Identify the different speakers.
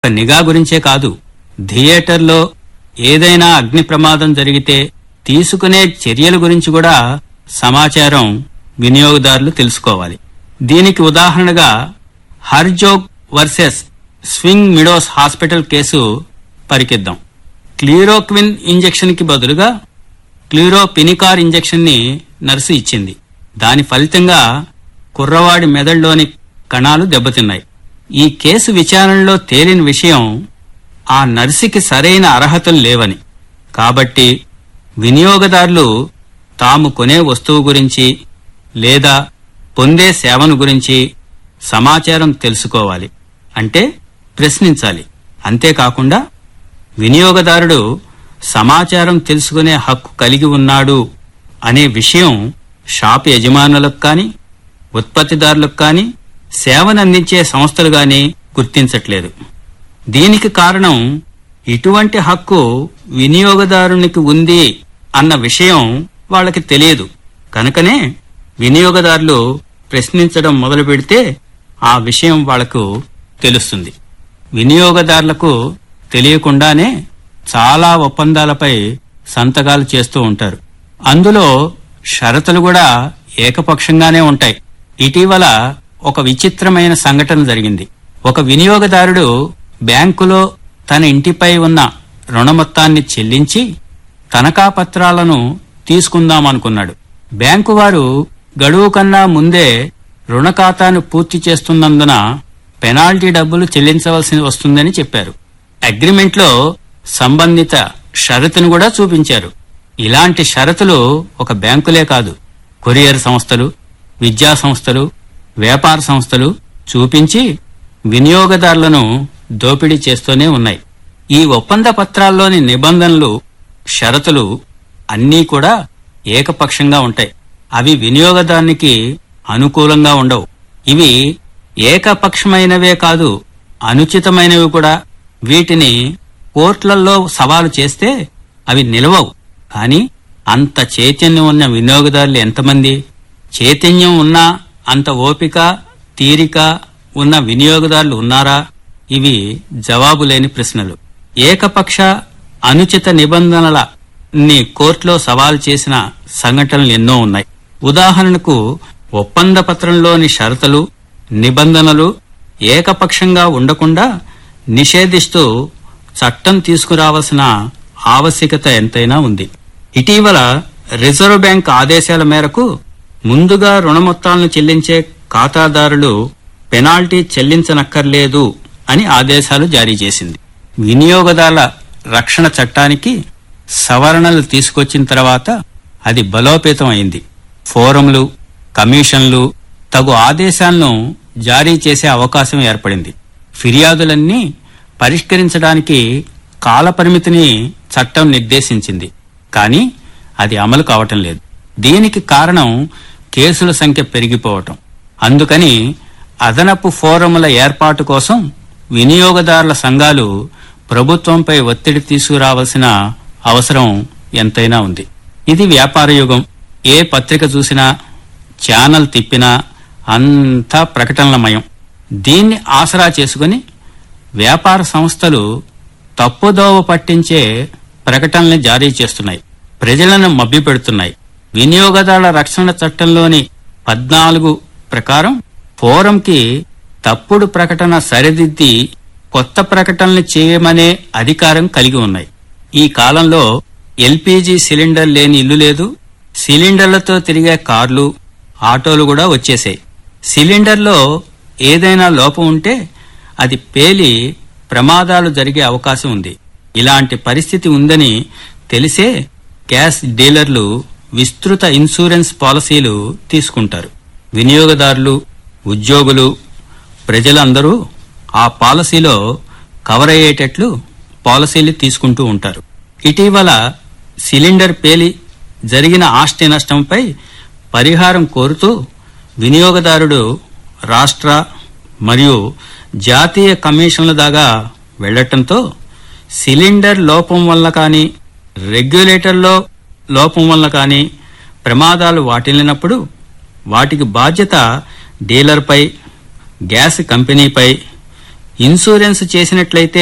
Speaker 1: నిఘా గురించే కాదు థియేటర్లో ఏదైనా అగ్ని ప్రమాదం జరిగితే తీసుకునే చర్యల గురించి కూడా సమాచారం వినియోగదారులు తెలుసుకోవాలి దీనికి ఉదాహరణగా Herzog versus swing meadows hospital case పరికిద్దాం క్లీరోక్విన్ ఇంజెక్షన్ కి బదులుగా క్లీరోపినికార్ ఇంజెక్షన్ ని నర్సు ఇచ్చింది దాని ఫలితంగా కుర్రవాడి మెదడులోని కణాలు దెబ్బతిన్నాయి ఈ కేసు విచారణలో తేలిన విషయం ఆ నర్సుకి సరైన అర్హతలు లేవని కాబట్టి వినియోగదారులు తాము కొనే వస్తువు గురించి లేదా పొందే సేవను గురించి సమాచారం తెలుసుకోవాలి అంటే ప్రశ్నించాలి అంతేకాకుండా వినియోగదారుడు సమాచారం తెలుసుకునే హక్కు కలిగి ఉన్నాడు అనే విషయం షాపు యజమానులకు కానీ ఉత్పత్తిదారులకు కానీ సేవనందించే సంస్థలు గాని గుర్తించట్లేదు దీనికి కారణం ఇటువంటి హక్కు వినియోగదారునికి ఉంది అన్న విషయం వాళ్ళకి తెలియదు కనుకనే వినియోగదారులు ప్రశ్నించడం మొదలు పెడితే ఆ విషయం వాళ్లకు తెలుస్తుంది వినియోగదారులకు తెలియకుండానే చాలా ఒప్పందాలపై సంతకాలు చేస్తూ ఉంటారు అందులో షరతులు కూడా ఏకపక్షంగానే ఉంటాయి ఇటీవల ఒక విచిత్రమైన సంఘటన జరిగింది ఒక వినియోగదారుడు బ్యాంకులో తన ఇంటిపై ఉన్న రుణ మొత్తాన్ని చెల్లించి తనఖా పత్రాలను తీసుకుందామనుకున్నాడు బ్యాంకు వారు గడువు కన్నా ముందే రుణ ఖాతాను పూర్తి చేస్తున్నందున పెనాల్టీ డబ్బులు చెల్లించవలసి వస్తుందని చెప్పారు అగ్రిమెంట్లో సంబంధిత షరతును కూడా చూపించారు ఇలాంటి షరతులు ఒక బ్యాంకులే కాదు కొరియర్ సంస్థలు విద్యా సంస్థలు వ్యాపార సంస్థలు చూపించి వినియోగదారులను దోపిడీ చేస్తూనే ఉన్నాయి ఈ ఒప్పంద పత్రాల్లోని నిబంధనలు షరతులు అన్నీ కూడా ఏకపక్షంగా ఉంటాయి అవి వినియోగదారునికి అనుకూలంగా ఉండవు ఇవి ఏకపక్షమైనవే కాదు అనుచితమైనవి కూడా వీటిని కోర్టులలో సవాలు చేస్తే అవి నిలవవు కానీ అంత చైతన్యం ఉన్న వినియోగదారులు ఎంతమంది చైతన్యం ఉన్నా అంత ఓపిక తీరిక ఉన్న వినియోగదారులు ఉన్నారా ఇవి జవాబు లేని ప్రశ్నలు ఏకపక్ష అనుచిత నిబంధనల ని కోర్టులో సవాల్ చేసిన సంఘటనలు ఎన్నో ఉన్నాయి ఉదాహరణకు ఒప్పంద పత్రంలోని షరతులు నిబంధనలు ఏకపక్షంగా ఉండకుండా నిషేధిస్తూ చట్టం తీసుకురావాల్సిన ఆవశ్యకత ఎంతైనా ఉంది ఇటీవల రిజర్వ్ బ్యాంక్ ఆదేశాల మేరకు ముందుగా రుణ మొత్తాలను చెల్లించే ఖాతాదారులు పెనాల్టీ చెల్లించనక్కర్లేదు అని ఆదేశాలు జారీ చేసింది వినియోగదారుల రక్షణ చట్టానికి సవరణలు తీసుకొచ్చిన తర్వాత అది బలోపేతం అయింది ఫోరంలు కమిషన్లు తగు ఆదేశాలను జారీ చేసే అవకాశం ఏర్పడింది ఫిర్యాదులన్నీ పరిష్కరించడానికి కాలపరిమితిని చట్టం నిర్దేశించింది కానీ అది అమలు కావటం లేదు దీనికి కారణం కేసుల సంఖ్య పెరిగిపోవటం అందుకని అదనపు ఫోరముల ఏర్పాటు కోసం వినియోగదారుల సంఘాలు ప్రభుత్వంపై ఒత్తిడి తీసుకురావాల్సిన అవసరం ఎంతైనా ఉంది ఇది వ్యాపార యుగం ఏ పత్రిక చూసినా ఛానల్ తిప్పినా అంతా ప్రకటనలమయం దీన్ని ఆసరా చేసుకుని వ్యాపార సంస్థలు తప్పుదోవ పట్టించే ప్రకటనల్ని జారీ చేస్తున్నాయి ప్రజలను మభ్యపెడుతున్నాయి వినియోగదారుల రక్షణ చట్టంలోని పద్నాలుగు ప్రకారం ఫోరంకి తప్పుడు ప్రకటన సరిదిద్ది కొత్త ప్రకటనలు చేయమనే అధికారం కలిగి ఉన్నాయి ఈ కాలంలో ఎల్పీజీ సిలిండర్ లేని ఇల్లు లేదు సిలిండర్లతో తిరిగే కార్లు ఆటోలు కూడా వచ్చేసాయి సిలిండర్లో ఏదైనా లోపం ఉంటే అది పేలి ప్రమాదాలు జరిగే అవకాశం ఉంది ఇలాంటి పరిస్థితి ఉందని తెలిసే గ్యాస్ డీలర్లు విస్తృత ఇన్సూరెన్స్ పాలసీలు తీసుకుంటారు వినియోగదారులు ఉద్యోగులు ప్రజలందరూ ఆ పాలసీలో కవర్ అయ్యేటట్లు పాలసీలు తీసుకుంటూ ఉంటారు ఇటీవల సిలిండర్ పేలి జరిగిన ఆస్తి నష్టంపై పరిహారం కోరుతూ వినియోగదారుడు రాష్ట్ర మరియు జాతీయ కమిషన్ల దాకా వెళ్లటంతో సిలిండర్ లోపం వల్ల కానీ రెగ్యులేటర్లో లోపం వల్ల కానీ ప్రమాదాలు వాటిల్లినప్పుడు వాటికి బాధ్యత డీలర్పై గ్యాస్ కంపెనీపై ఇన్సూరెన్స్ చేసినట్లయితే